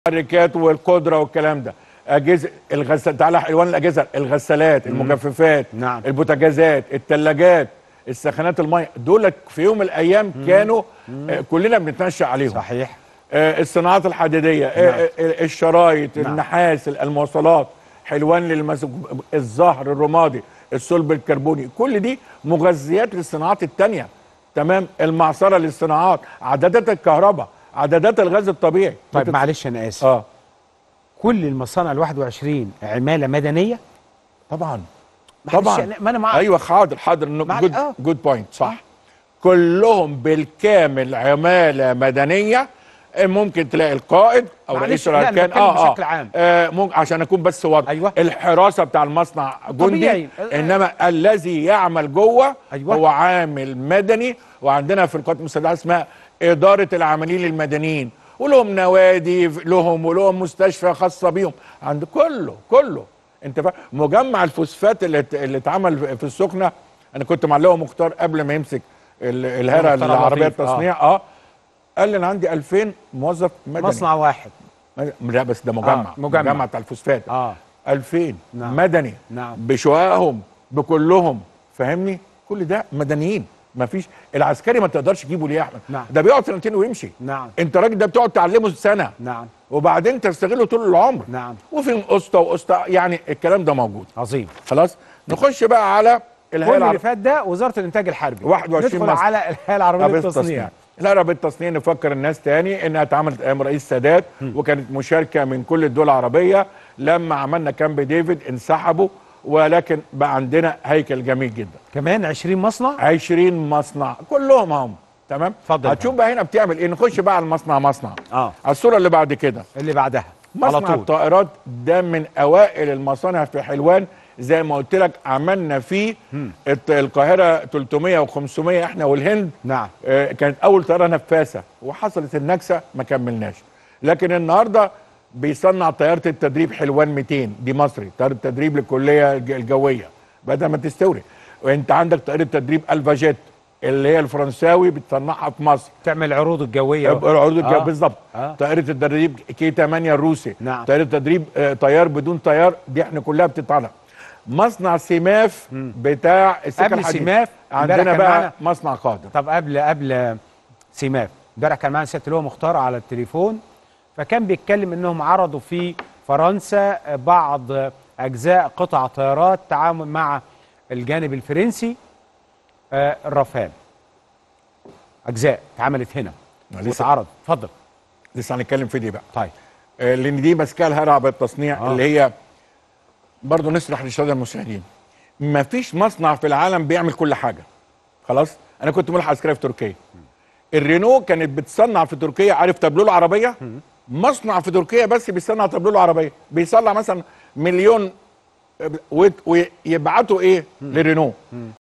المحركات والقدره والكلام ده اجهزه الغسال تعالى الوان الاجهزه الغسالات المجففات نعم. البوتاجازات الثلاجات السخانات الميه دول في يوم من الايام كانوا آه، كلنا بنتنشأ عليهم صحيح آه، الصناعات الحديديه آه، نعم. آه، الشرايط نعم. النحاس المواصلات حلوان للمس... الزهر الرمادي الصلب الكربوني كل دي مغذيات للصناعات التانية تمام المعصره للصناعات عدادات الكهرباء عدادات الغاز الطبيعي طيب بتت- معلش انا اسف اه كل المصانع ال 21 عماله مدنيه طبعا معلش طبعا أنا- ما انا مع ايوه حاضر حاضر معلش، جود آه. جود بوينت صح كلهم بالكامل عماله مدنيه ممكن تلاقي القائد او معلش، رئيس لا، أنا الاركان بتكلم بشكل عام. آه ممكن عشان اكون بس واضح أيوة. الحراسه بتاع المصنع طبيعي. جندي انما الذي يعمل جوه أيوة. هو عامل مدني وعندنا في القوات المسلحه اسمها اداره العاملين المدنيين ولهم نوادي لهم ولهم مستشفى خاصه بيهم عند كله كله انت فاهم مجمع الفوسفات اللي ات- اللي اتعمل في السخنه انا كنت مع اللواء مختار قبل ما يمسك ال- الهرة مختار العربيه لطيف، آه. التصنيع اه قال لي انا عندي 2000 موظف مدني مصنع واحد لا بس ده مجمع آه، مجمع. مجمع بتاع الفوسفات اه 2000 نعم. مدني نعم. بشقائهم بكلهم فاهمني كل ده مدنيين مفيش العسكري ما تقدرش تجيبه ليه يا احمد نعم. ده بيقعد سنتين ويمشي نعم انت الراجل ده بتقعد تعلمه سنه نعم وبعدين تستغله طول العمر نعم وفي قسطه وقسطه يعني الكلام ده موجود عظيم خلاص نخش بقى على الهيئه كل اللي العربيه فات ده وزاره الانتاج الحربي 21 ندخل مصنع. على الهيئه العربيه للتصنيع العربية التصنيع نفكر الناس تاني انها اتعملت ايام رئيس سادات وكانت مشاركه من كل الدول العربيه لما عملنا كامب ديفيد انسحبوا ولكن بقى عندنا هيكل جميل جدا كمان 20 مصنع 20 مصنع كلهم هم تمام اتفضل يا هتشوف بقى هنا بتعمل ايه نخش بقى على المصنع مصنع اه على الصوره اللي بعد كده اللي بعدها على مصنع طول الطائرات ده من اوائل المصانع في حلوان زي ما قلت لك عملنا فيه الت- القاهره 300 و500 احنا والهند نعم آه، كانت اول طياره نفاثه وحصلت النكسه ما كملناش لكن النهارده بيصنع طياره التدريب حلوان 200 دي مصري طياره تدريب للكليه الج- الجويه بدل ما تستورد وانت عندك طياره تدريب الفاجيت اللي هي الفرنساوي بتصنعها في مصر تعمل العروض الجويه العروض الجو آه. بالظبط آه. طائره التدريب كي 8 الروسي نعم. طائره تدريب آه، طيار بدون طيار دي احنا كلها بتطلع مصنع سيماف بتاع السكه قبل الحديد. سيماف، امبارح عندنا كان بقى معانا- مصنع قادر طب قبل قبل سيماف امبارح كان معانا سياده اللواء مختار على التليفون فكان بيتكلم انهم عرضوا في فرنسا بعض اجزاء قطع طيارات تعامل مع الجانب الفرنسي آه، الرافال اجزاء اتعملت هنا ما لسه- واتعرض اتفضل لسه هنتكلم في دي بقى طيب آه، لان دي ماسكاها الهرع بالتصنيع آه. اللي هي برضه نشرح للساده المشاهدين ما فيش مصنع في العالم بيعمل كل حاجه خلاص انا كنت ملحق عسكري في تركيا الرينو كانت بتصنع في تركيا عارف تابلو العربيه مصنع في تركيا بس بيصنع تابلو العربيه بيصنع مثلا مليون ويت- ويبعتوا ايه لرينو